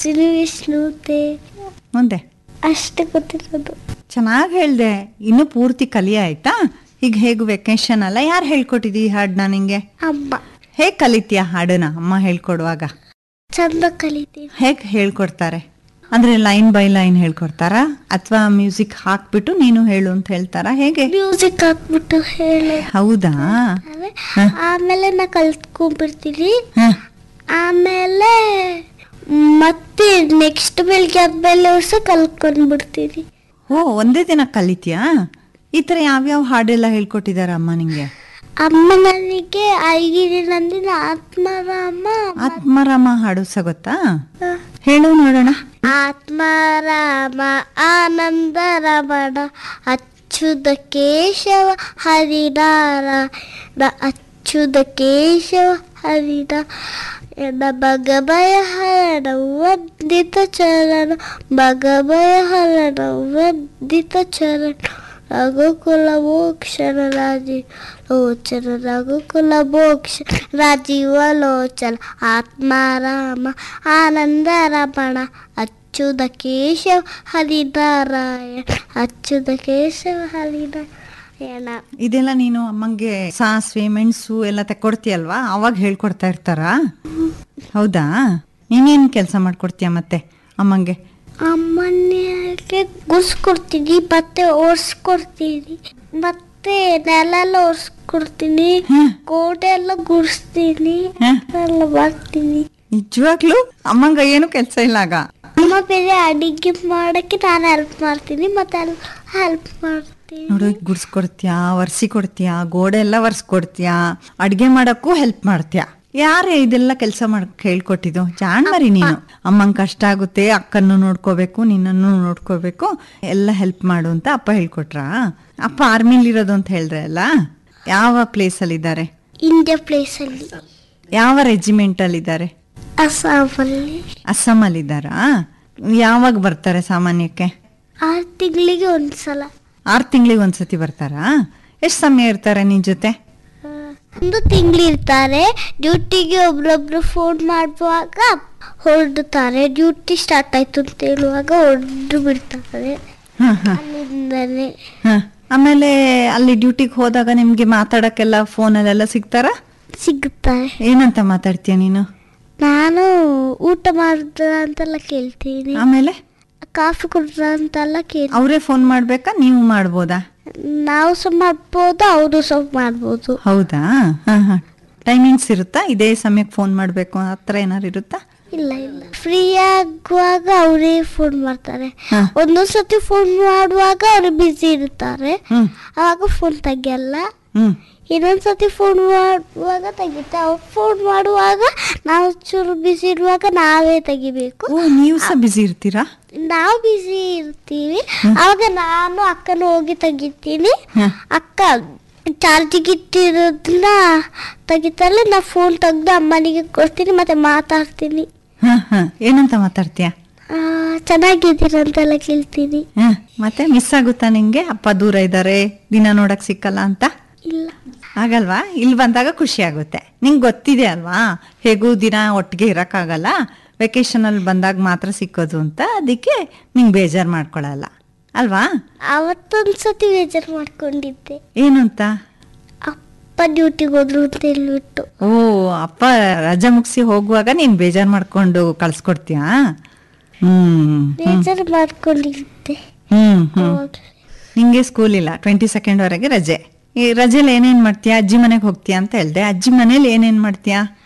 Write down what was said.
ಶ್ರೀ ವಿಷ್ಣು ತೇಜ ಮುಂದೆ ಅಷ್ಟೇ ಗೊತ್ತಿರೋದು ಚೆನ್ನಾಗಿ ಹೇಳ್ದೆ ಇನ್ನು ಪೂರ್ತಿ ಕಲಿಯ ಆಯ್ತಾ ಈಗ ಹೇಗೂ ವೆಕೇಶನ್ ಅಲ್ಲ ಯಾರು ಹೇಳ್ಕೊಟ್ಟಿದ್ದೀ ಈ ಹಾಡನ್ನ ನಿಂಗೆ ಅಮ್ಮ ಹೇಗೆ ಕಲಿತೀಯ ಹಾಡನ್ನ ಅಮ್ಮ ಹೇಳ್ಕೊಡುವಾಗ ಚಂದ ಕಲಿತೀನಿ ಹೇಗೆ ಹೇಳ್ಕೊಡ್ತಾರೆ ಅಂದ್ರೆ ಲೈನ್ ಬೈ ಲೈನ್ ಹೇಳ್ಕೊಡ್ತಾರಾ ಅಥವಾ ಮ್ಯೂಸಿಕ್ ಹಾಕ್ಬಿಟ್ಟು ನೀನು ಹೇಳು ಅಂತ ಹೇಳ್ತಾರಾ ಹೇಗೆ ಮ್ಯೂಸಿಕ್ ಹಾಕ್ಬಿಟ್ಟು ಹೇಳಿ ಹೌದಾ ಹ. ಆಮೇಲೆ ನಾ ಕಲ್ತ್ಕೊಂಡ್ಬಿಡ್ತೀನಿ ಹ. ಆಮೇಲೆ ಮತ್ತೆ ನೆಕ್ಸ್ಟ್ ಬೆಳಿಗ್ಗೆ ಆದ್ಮೇಲೆ ವರ್ಷ ಕಲ್ತ್ಕೊಂಡ್ಬಿಡ್ತೀನಿ ಓ ಒಂದೇ ದಿನ ಕಲಿತೀಯಾ ಈ ತರ ಯಾವ್ಯಾವ ಹಾಡೆಲ್ಲ ಹೇಳ್ಕೊಟ್ಟಿದಾರ ಅಮ್ಮ ನಿಂಗೆ ಅಮ್ಮ ನನಗೆ ಐಗಿರಿನಂದಿನ ಆತ್ಮರಾಮ ಆತ್ಮರಾಮ ಹಾಡು ಸ ಗೊತ್ತಾ ಹೇಳು ನೋಡೋಣ ಆತ್ಮರಾಮ ಆನಂದ ರಮಣ ಅಚ್ಯುತ ಕೇಶವ ಹರಿನಾರಾಯಣ ಅಚ್ಯುತ ಕೇಶವ ಹರಿನ ಎನ್ನ ಭಗಭಯ ಹರಣ ವಂದಿತ ಚರಣ ಭಗಭಯ ಹರಣ ವಂದಿತ ಚರಣ ರಘುಕುಲ ಮೋಕ್ಷಣ ರಾಜೀವ ಲೋಚನ ರಘುಕುಲ ಮೋಕ್ಷ ರಾಜೀವ ಲೋಚನ ಆತ್ಮಾರಾಮ ಆನಂದ ರಮಣ ಅಚ್ಯುತ ಕೇಶವ ಹರಿನಾರಾಯಣ ಅಚ್ಯುತ ಕೇಶವ ಹರಿನಾರಾಯಣ ಇದೆಲ್ಲ ನೀನು ಅಮ್ಮಂಗೆ ಸಾಸಿವೆ ಮೆಣಸು ಎಲ್ಲ ತಕೊಡ್ತೀಯಲ್ವಾ ಅವಾಗ ಹೇಳ್ಕೊಡ್ತಾ ಇರ್ತಾರಾ ಹೌದಾ ನೀನೇನ್ ಕೆಲಸ ಮಾಡ್ಕೊಡ್ತೀಯ ಮತ್ತೆ ಅಮ್ಮಂಗೆ ಅಮ್ಮನಿಗೆ ಗುರ್ಸ್ಕೊಡ್ತೀನಿ ಮತ್ತೆ ಓಡಿಸ್ಕೊಡ್ತೀನಿ ಮತ್ತೆ ನೆಲ ಎಲ್ಲ ಒರೆಸ್ಕೊಡ್ತೀನಿ ಹ್ಮ್. ಗೋಡೆ ಎಲ್ಲ ಗುಡಿಸ್ತೀನಿ ಹ? ಎಲ್ಲ ಮಾಡ್ತೀನಿ ನಿಜವಾಗ್ಲು ಅಮ್ಮಂಗ ಏನು ಕೆಲಸ ಇಲ್ಲ ಆಗ ಅಮ್ಮ ಬೇರೆ ಅಡಿಗೆ ಮಾಡಕ್ಕೆ ನಾನು ಹೆಲ್ಪ್ ಮಾಡ್ತೀನಿ ಮತ್ತೆ ಹೆಲ್ಪ್ ಮಾಡ್ತೀನಿ ನೋಡು ಗುಡ್ಸ್ಕೊಡ್ತೀಯಾ ಒರ್ಸಿ ಕೊಡ್ತೀಯಾ ಗೋಡೆ ಎಲ್ಲ ಒರ್ಸ್ಕೊಡ್ತೀಯಾ ಅಡ್ಗೆ ಮಾಡಕ್ಕೂ ಹೆಲ್ಪ್ ಮಾಡ್ತೀಯಾ ಯಾರೇ ಇದೆಲ್ಲ ಕೆಲಸ ಮಾಡಕ್ ಹೇಳ್ಕೊಟ್ಟಿದ್ದು ಜಾಣ್ ಮರಿ ನೀನು ಅಮ್ಮಂಗ್ ಕಷ್ಟ ಆಗುತ್ತೆ ಅಕ್ಕನ್ನು ನೋಡ್ಕೋಬೇಕು ನಿನ್ನನ್ನು ನೋಡ್ಕೋಬೇಕು ಎಲ್ಲ ಹೆಲ್ಪ್ ಮಾಡು ಅಂತ ಅಪ್ಪ ಹೇಳ್ಕೊಟ್ರಾ ಅಪ್ಪ ಆರ್ಮಿಲಿ ಇರೋದು ಅಂತ ಹೇಳ್ರೆ ಅಲ್ಲ ಯಾವ ಪ್ಲೇಸ್ ಅಲ್ಲಿ ಇದ್ದಾರೆ ಇಂಡಿಯಾ ಪ್ಲೇಸಲ್ಲಿ ಯಾವ ರೆಜಿಮೆಂಟ್ ಅಲ್ಲಿ ಇದ್ದಾರೆ ಅಸ್ಸಾಮಲ್ಲಿ ಅಸ್ಸಾಂ ಅಲ್ಲಿ ಇದ್ದಾರಾ ಯಾವಾಗ ಬರ್ತಾರೆ ಸಾಮಾನ್ಯಕ್ಕೆ ಆರು ತಿಂಗಳಿಗೆ ಒಂದ್ಸಲ ಆರು ತಿಂಗಳಿಗೆ ಒಂದ್ಸತಿ ಬರ್ತಾರಾ ಎಷ್ಟು ಸಮಯ ಇರ್ತಾರೆ ನಿನ್ ಜೊತೆ ಆ, ಒಂದು ತಿಂಗಳಿರ್ತಾರೆ ಡ್ಯೂಟಿಗೆ ಒಬ್ರೊಬ್ರು ಫೋನ್ ಮಾಡುವಾಗ ಹೊರಡುತ್ತಾರೆ ಡ್ಯೂಟಿ ಸ್ಟಾರ್ಟ್ ಆಯ್ತು ಅಂತ ಹೇಳುವಾಗ ಹೊರಡು ಬಿಡ್ತಾರೆ ಹ ಹ ಅಲ್ಲಿಂದನೇ ಹ. ಆಮೇಲೆ ಅಲ್ಲಿ ಡ್ಯೂಟಿಗೆ ಹೋದಾಗ ನಿಮ್ಗೆ ಮಾತಾಡಕ್ಕೆಲ್ಲ ಫೋನಲ್ಲೆಲ್ಲ ಸಿಗ್ತಾರ ಸಿಗುತ್ತಾರೆ ಏನಂತ ಮಾತಾಡ್ತೀಯ ನೀನು ನಾನು ಊಟ ಮಾಡಿದ್ರ ಅಂತೆಲ್ಲ ಕೇಳ್ತೀನಿ ಆಮೇಲೆ ಕಾಫಿ ಕುಡಿದ್ರ ಅಂತೆಲ್ಲ ಕೇಳ್ತೀನಿ ಅವರೇ ಫೋನ್ ಮಾಡ್ಬೇಕಾ ನೀವು ಮಾಡ್ಬೋದಾ ನಾವು ಸಹ ಮಾಡ್ಬೋದು ಅವರು ಸಹ ಮಾಡ್ಬೋದು ಹೌದಾ ಹ ಹ ಟೈಮಿಂಗ್ಸ್ ಇರುತ್ತಾ ಇದೇ ಸಮಯಕ್ಕೆ ಫೋನ್ ಮಾಡ್ಬೇಕು ಆ ಥರ ಏನಾರು ಇರುತ್ತಾ ಇಲ್ಲ ಇಲ್ಲ ಫ್ರೀ ಆಗುವಾಗ ಅವರೇ ಫೋನ್ ಮಾಡ್ತಾರೆ ಹ. ಒಂದೊಂದ್ ಸತಿ ಫೋನ್ ಮಾಡುವಾಗ ಅವರು ಬ್ಯುಸಿ ಇರ್ತಾರೆ ಹ್ಮ್ ಅವಾಗ ಫೋನ್ ತೆಗಿಯಲ್ಲ ಹ್ಮ್ ಇನ್ನೊಂದ್ ಸತಿ ಫೋನ್ ಮಾಡುವಾಗ ತೆಗಿತೆ ಅವ್ರು ಫೋನ್ ಮಾಡುವಾಗ ನಾವು ಚೂರು ಬಿಸಿ ಇರುವಾಗ ನಾವೇ ತೆಗಿಬೇಕು ಓ ನೀವು ಸಹ ಬ್ಯುಸಿ ಇರ್ತೀರಾ ನಾವು ಬಿಸಿ ಇರ್ತೀವಿ ಅವಾಗ ನಾನು ಅಕ್ಕನ ಹೋಗಿ ತೆಗಿತೀನಿ ಹ. ಅಕ್ಕ ಚಾರ್ಜಿಗೆ ಇಟ್ಟಿರೋದನ್ನ ತೆಗಿತಾರೆ ನಾ ಫೋನ್ ತೆಗ್ದು ಅಮ್ಮನಿಗೆ ಕೊಡ್ತೀನಿ ಮತ್ತೆ ಮಾತಾಡ್ತೀನಿ ಹ ಹ ಏನಂತ ಮಾತಾಡ್ತೀಯ ಆ, ಚೆನ್ನಾಗಿದ್ದೀರಂತೆಲ್ಲ ಕೇಳ್ತೀನಿ ಹ ಮತ್ತೆ ಮಿಸ್ ಆಗುತ್ತಾ ನಿಂಗೆ ಅಪ್ಪ ದೂರ ಇದ್ದಾರೆ ದಿನ ನೋಡಕ್ ಸಿಕ್ಕಲ್ಲ ಅಂತ ಇಲ್ಲ ಆಗಲ್ವಾ ಇಲ್ಲಿ ಬಂದಾಗ ಖುಷಿ ಆಗುತ್ತೆ ನಿಂಗೆ ಗೊತ್ತಿದೆ ಅಲ್ವಾ ಹೇಗೂ ದಿನ ಒಟ್ಟಿಗೆ ಇರೋಕ್ಕಾಗಲ್ಲ ವೆಕೇಶನ್ ಅಲ್ಲಿ ಬಂದಾಗ ಮಾತ್ರ ಸಿಕ್ಕೋದು ಅಂತ ಅದಕ್ಕೆ ನಿಂಗೆ ಬೇಜಾರು ಮಾಡ್ಕೊಳಲ್ಲ ಅಲ್ವಾ ಅವತ್ತೊಂದು ಸತಿ ಬೇಜಾರು ಮಾಡ್ಕೊಂಡಿದ್ದೆ ಏನು ಅಂತ ಅಪ್ಪ ಡ್ಯೂಟಿಗೆ ಹೋದ್ರು ಅಂತ ಹೇಳ್ಬಿಟ್ಟು ಓ ಅಪ್ಪ ರಜಾ ಮುಗಿಸಿ ಹೋಗುವಾಗ ನೀನು ಬೇಜಾರು ಮಾಡ್ಕೊಂಡು ಕಳ್ಸ್ಕೊಡ್ತೀಯಾ ಹ್ಮ್ ಹ್ಮ್ ಬೇಜಾರು ಮಾಡ್ಕೊಂಡಿದ್ದೆ ಹ್ಮ್ ಹ್ಮ್ ಅವಾಗ್ಲೇ. ನಿಂಗೆ ಸ್ಕೂಲ್ ಇಲ್ಲ ಟ್ವೆಂಟಿ ಸೆಕೆಂಡ್ ವರೆಗೆ ರಜೆ ಈ ರಜೆಲಿ ಏನೇನ್ ಮಾಡ್ತೀಯಾ ಅಜ್ಜಿ ಮನೆಗೆ ಹೋಗ್ತೀಯಾ ಅಂತ ಹೇಳ್ದೆ ಅಜ್ಜಿ ಮನೇಲಿ ಏನೇನ್ ಮಾಡ್ತೀಯಾ